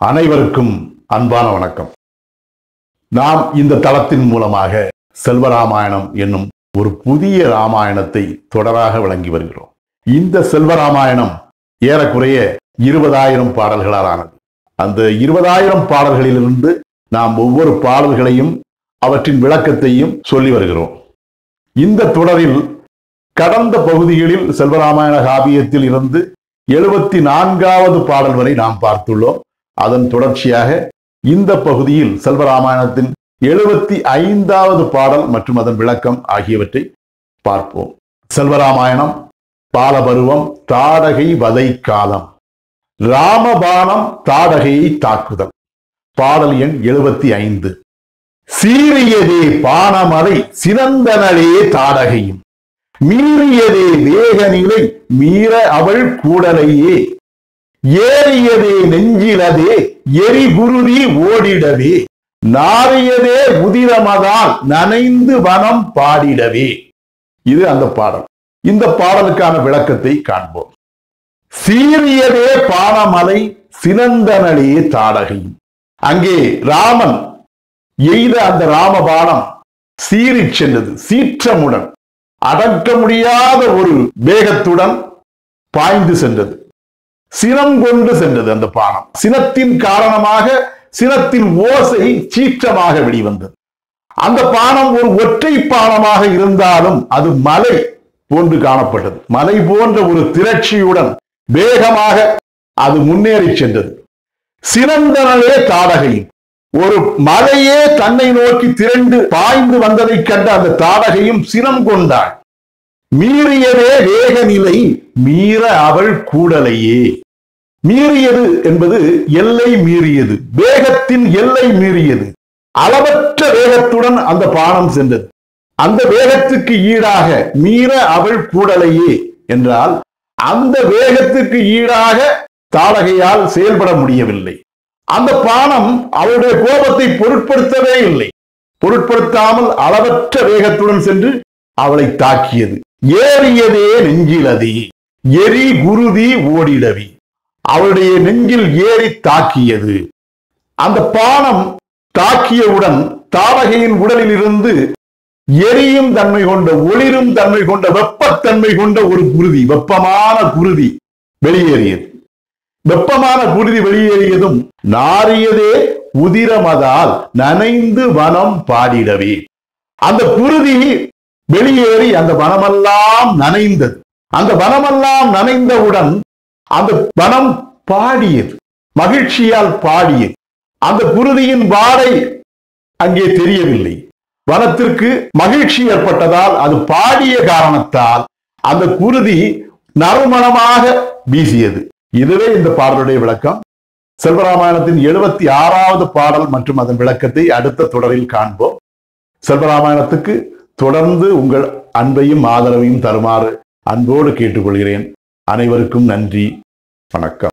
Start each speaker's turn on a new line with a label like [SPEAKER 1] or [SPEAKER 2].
[SPEAKER 1] அனைவருக்கும் அன்பான வணக்கம் நாம் இந்த தளத்தின் மூலமாக செல்வராமாயணம் என்னும் ஒரு புதிய ராமாயணத்தை தொடராக வழங்கி வருகிறோம் இந்த செல்வராமாயணம் ஏறக்குறைய இருபதாயிரம் பாடல்களால் ஆனது அந்த இருபதாயிரம் பாடல்களிலிருந்து நாம் ஒவ்வொரு பாடல்களையும் அவற்றின் விளக்கத்தையும் சொல்லி வருகிறோம் இந்த தொடரில் கடந்த பகுதிகளில் செல்வராமாயண காவியத்தில் இருந்து எழுபத்தி நான்காவது பாடல் வரை நாம் பார்த்துள்ளோம் அதன் தொடர்ச்சியாக இந்த பகுதியில் செல்வராமாயணத்தின் எழுபத்தி ஐந்தாவது பாடல் மற்றும் அதன் விளக்கம் ஆகியவற்றை பார்ப்போம் செல்வராமாயணம் பாலபருவம் தாடகை வதை காலம் ராமபானம் தாடகையை தாக்குதல் பாடல் எண் எழுபத்தி ஐந்து சீரியதே பானமலை சிறந்தனளே தாடகையும் மீறியதே வேகநிலை மீற அவள் கூடலையே ஏறியதே நெஞ்சிலதே எரிகுருதி ஓடிடவே நாரியதே உதிரமதால் நனைந்து வனம் பாடிடவே இது அந்த பாடல் இந்த பாடலுக்கான விளக்கத்தை காண்போம் சீரியதே பானமலை சினந்தனலே தாடகையும் அங்கே ராமன் எய்த அந்த ராமபானம் சீறிச் சென்றது சீற்றமுடன் அடக்க முடியாத ஒரு வேகத்துடன் பாய்ந்து சென்றது சினம் கொண்டு சென்றது அந்த பானம் சினத்தின் காரணமாக சினத்தின் ஓசை சீற்றமாக வெளிவந்தது அந்த பானம் ஒரு ஒற்றை பானமாக இருந்தாலும் அது மலை போன்று காணப்பட்டது மலை போன்ற ஒரு திரட்சியுடன் வேகமாக அது முன்னேறி சென்றது சிறந்தனலே தாடகையும் ஒரு மலையே தன்னை நோக்கி திரண்டு பாய்ந்து வந்ததைக் கண்ட அந்த தாடகையும் சினம் கொண்டாள் மீறியதே வேக நிலை மீற அவள் கூடலையே மீறியது என்பது எல்லை மீறியது வேகத்தின் எல்லை மீறியது அளவற்ற வேகத்துடன் அந்த பானம் சென்றது அந்த வேகத்துக்கு ஈடாக மீற அவள் கூடலையே என்றால் அந்த வேகத்துக்கு ஈடாக தாடகையால் செயல்பட முடியவில்லை அந்த பானம் அவளுடைய கோபத்தை பொருட்படுத்தவே இல்லை பொருட்படுத்தாமல் அளவற்ற வேகத்துடன் சென்று அவளை தாக்கியது ஏறியதே நெஞ்சிலதே எரி குருதி ஓடிடவி அவளுடைய நெஞ்சில் ஏறி தாக்கியது அந்த பானம் தாக்கியவுடன் தாடகையின் உடலில் இருந்து எரியும் தன்மை கொண்ட ஒளிரும் தன்மை கொண்ட வெப்பத்தன்மை கொண்ட ஒரு குருதி வெப்பமான குருதி வெளியேறியது வெப்பமான குருதி வெளியேறியதும் நாரியதே உதிரமதால் நனைந்து வனம் பாடிடவே அந்த குருதி வெளியேறி அந்த வனமெல்லாம் நனைந்தது அந்த வனமெல்லாம் நனைந்தவுடன் அந்த வனம் பாடியது மகிழ்ச்சியால் பாடியது அந்த குருதியின் வாடை அங்கே தெரியவில்லை வனத்திற்கு மகிழ்ச்சி ஏற்பட்டதால் அது பாடிய காரணத்தால் அந்த குருதி நறுமணமாக வீசியது இதுவே இந்த பாடலுடைய விளக்கம் செல்வராமாயணத்தின் எழுபத்தி ஆறாவது பாடல் மற்றும் அதன் விளக்கத்தை அடுத்த தொடரில் காண்போம் செல்வராமாயணத்துக்கு தொடர்ந்து உங்கள் அன்பையும் ஆதரவையும் தருமாறு அன்போடு கேட்டுக்கொள்கிறேன் அனைவருக்கும் நன்றி வணக்கம்